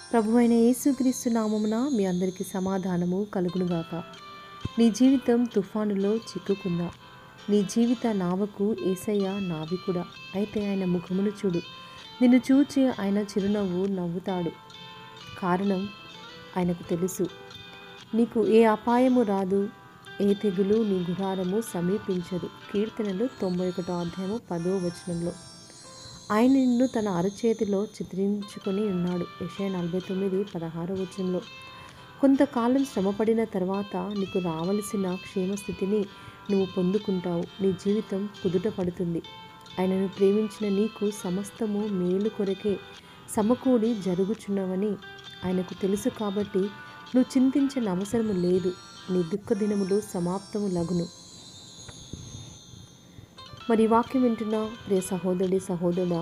ప్రభు అయిన యేసుక్రీస్తు నామమున మీ అందరికీ సమాధానము కలుగునుగాక నీ జీవితం తుఫానులో చిక్కుకుందా నీ జీవిత నావకు ఏసయ్య నావికుడా అయితే ఆయన ముఖమును చూడు నిన్ను చూచి ఆయన చిరునవ్వు నవ్వుతాడు కారణం ఆయనకు తెలుసు నీకు ఏ అపాయము రాదు ఏ తెగులు నీ గుడారము సమీపించదు కీర్తనలు తొంభై ఒకటో అధ్యాయము పదో వచనంలో ఆయన నిన్ను తన అరచేతిలో చిత్రించుకొని ఉన్నాడు యెషయా నలభై తొమ్మిది పదహారో వచనంలో కొంతకాలం శ్రమపడిన తర్వాత నీకు రావలసిన క్షేమస్థితిని నువ్వు పొందుకుంటావు నీ జీవితం కుదుట పడుతుంది ఆయనను ప్రేమించిన నీకు సమస్తము మేలు కొరకే సమకూడి జరుగుచున్నవని ఆయనకు తెలుసు కాబట్టి నువ్వు చింతించిన అవసరము లేదు నీ దుఃఖ దినములు సమాప్తము లగును మరి ఈ వాక్యం వింటున్న ప్రియ సహోదరుడి సహోదరుడా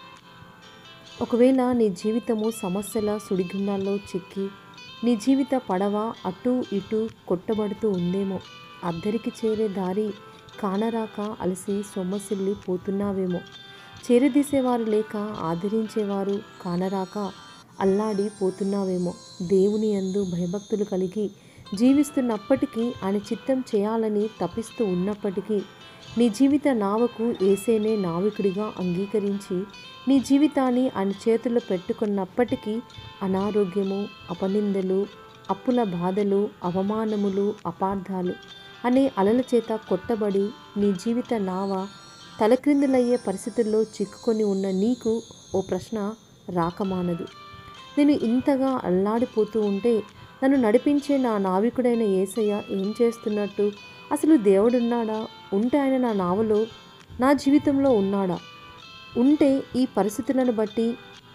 ఒకవేళ నీ జీవితము సమస్యల సుడిగుండాల్లో చిక్కి నీ జీవిత పడవ అటు ఇటు కొట్టబడుతూ ఉందేమో అద్దరికి చేరే దారి కానరాక అలసి సొమ్మసిల్లి పోతున్నావేమో చేరదీసేవారు లేక ఆదరించేవారు కానరాక అల్లాడి పోతున్నావేమో దేవుని యందు భయభక్తులు కలిగి జీవిస్తున్నప్పటికీ ఆయన చిత్తం చేయాలని తపిస్తూ ఉన్నప్పటికీ నీ జీవిత నావకు ఏసేనే నావికుడిగా అంగీకరించి నీ జీవితాన్ని ఆయన చేతుల్లో పెట్టుకున్నప్పటికీ అనారోగ్యము అపనిందలు అప్పుల బాధలు అవమానములు అపార్థాలు అనే అలల చేత కొట్టబడి నీ జీవిత నావ తలక్రిందులయ్యే పరిస్థితుల్లో చిక్కుకొని ఉన్న నీకు ఓ ప్రశ్న రాకమానదు నేను ఇంతగా అల్లాడిపోతూ ఉంటే నన్ను నడిపించే నా నావికుడైన ఏసయ్య ఏం చేస్తున్నట్టు అసలు దేవుడున్నాడా ఉంటే ఆయన నా నావలో నా జీవితంలో ఉన్నాడా ఉంటే ఈ పరిస్థితులను బట్టి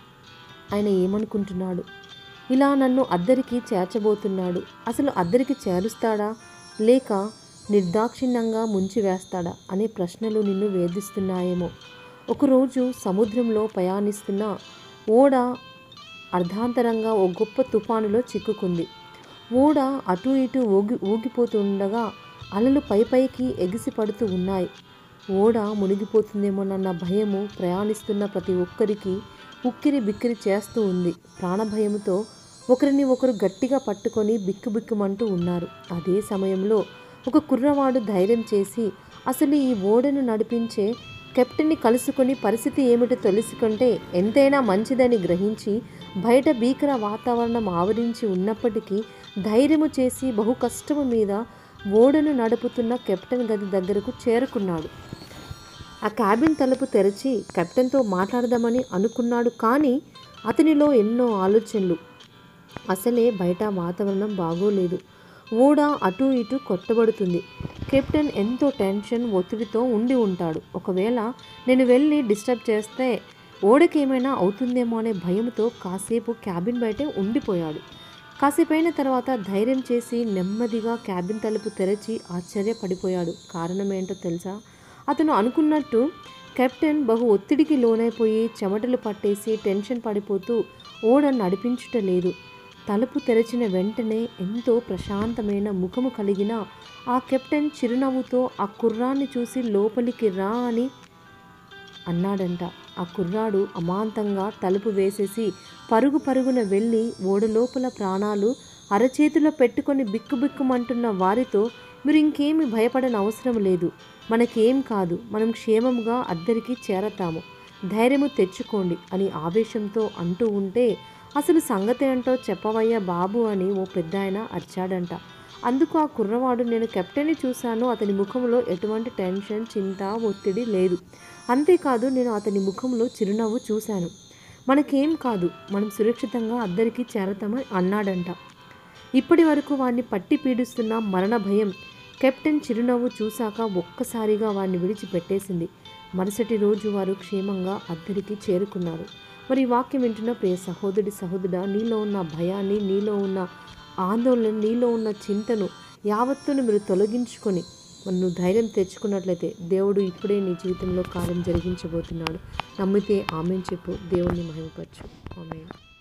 ఆయన ఏమనుకుంటున్నాడు ఇలా నన్ను అద్దరికి చేర్చబోతున్నాడు అసలు అద్దరికి చేరుస్తాడా లేక నిర్దాక్షిణ్యంగా ముంచివేస్తాడా అనే ప్రశ్నలు నిన్ను వేధిస్తున్నాయేమో ఒకరోజు సముద్రంలో ప్రయాణిస్తున్న ఓడ అర్ధాంతరంగా ఓ గొప్ప తుఫానులో చిక్కుకుంది ఓడ అటు ఇటు ఊగి ఊగిపోతుండగా అలలు పై పైకి ఎగిసి పడుతూ ఉన్నాయి ఓడ మునిగిపోతుందేమోనన్న భయము ప్రయాణిస్తున్న ప్రతి ఒక్కరికి ఉక్కిరి బిక్కిరి చేస్తూ ఉంది ప్రాణభయముతో ఒకరిని ఒకరు గట్టిగా పట్టుకొని బిక్కుబిక్కుమంటూ ఉన్నారు అదే సమయంలో ఒక కుర్రవాడు ధైర్యం చేసి అసలు ఈ ఓడను నడిపించే కెప్టెన్ని కలుసుకొని పరిస్థితి ఏమిటో తెలుసుకుంటే ఎంతైనా మంచిదని గ్రహించి బయట భీకర వాతావరణం ఆవరించి ఉన్నప్పటికీ ధైర్యము చేసి బహు కష్టము మీద ఓడను నడుపుతున్న కెప్టెన్ గది దగ్గరకు చేరుకున్నాడు ఆ క్యాబిన్ తలుపు తెరిచి కెప్టెన్తో మాట్లాడదామని అనుకున్నాడు కానీ అతనిలో ఎన్నో ఆలోచనలు అసలే బయట వాతావరణం బాగోలేదు ఓడ అటు ఇటు కొట్టబడుతుంది కెప్టెన్ ఎంతో టెన్షన్ ఒత్తిడితో ఉండి ఉంటాడు ఒకవేళ నేను వెళ్ళి డిస్టర్బ్ చేస్తే ఓడకి ఏమైనా అవుతుందేమో అనే భయంతో కాసేపు క్యాబిన్ బయటే ఉండిపోయాడు కాసేపు అయిన తర్వాత ధైర్యం చేసి నెమ్మదిగా క్యాబిన్ తలుపు తెరచి ఆశ్చర్యపడిపోయాడు కారణం ఏంటో తెలుసా అతను అనుకున్నట్టు కెప్టెన్ బహు ఒత్తిడికి లోనైపోయి చెమటలు పట్టేసి టెన్షన్ పడిపోతూ ఓడ నడిపించుటలేదు తలుపు తెరిచిన వెంటనే ఎంతో ప్రశాంతమైన ముఖము కలిగిన ఆ కెప్టెన్ చిరునవ్వుతో ఆ కుర్రాన్ని చూసి లోపలికి రా అని అన్నాడంట ఆ కుర్రాడు అమాంతంగా తలుపు వేసేసి పరుగు పరుగున వెళ్ళి ఓడలోపల ప్రాణాలు అరచేతిలో పెట్టుకొని బిక్కుబిక్కుమంటున్న వారితో మీరు ఇంకేమి భయపడని అవసరం లేదు మనకేం కాదు మనం క్షేమంగా అద్దరికి చేరతాము ధైర్యము తెచ్చుకోండి అని ఆవేశంతో అంటూ ఉంటే అసలు సంగతి ఏంటో చెప్పవయ్యా బాబు అని ఓ పెద్ద ఆయన అరిచాడంట అందుకు ఆ కుర్రవాడు నేను కెప్టెన్ని చూశాను అతని ముఖంలో ఎటువంటి టెన్షన్ చింత ఒత్తిడి లేదు అంతేకాదు నేను అతని ముఖంలో చిరునవ్వు చూశాను మనకేం కాదు మనం సురక్షితంగా అద్దరికి చేరతామని అన్నాడంట ఇప్పటి వరకు వాడిని పట్టి పీడిస్తున్న మరణ భయం కెప్టెన్ చిరునవ్వు చూశాక ఒక్కసారిగా వాడిని విడిచిపెట్టేసింది మరుసటి రోజు వారు క్షేమంగా అద్దరికి చేరుకున్నారు మరి ఈ వాక్యం వింటున్న ప్రియ సహోదరి సహోదరుడా నీలో ఉన్న భయాన్ని నీలో ఉన్న ఆందోళన నీలో ఉన్న చింతను యావత్తును మీరు తొలగించుకొని మరి నువ్వు ధైర్యం తెచ్చుకున్నట్లయితే దేవుడు ఇప్పుడే నీ జీవితంలో కార్యం జరిగించబోతున్నాడు నమ్మితే ఆమెను చెప్పు దేవుణ్ణి మహిమపరచు ఆమె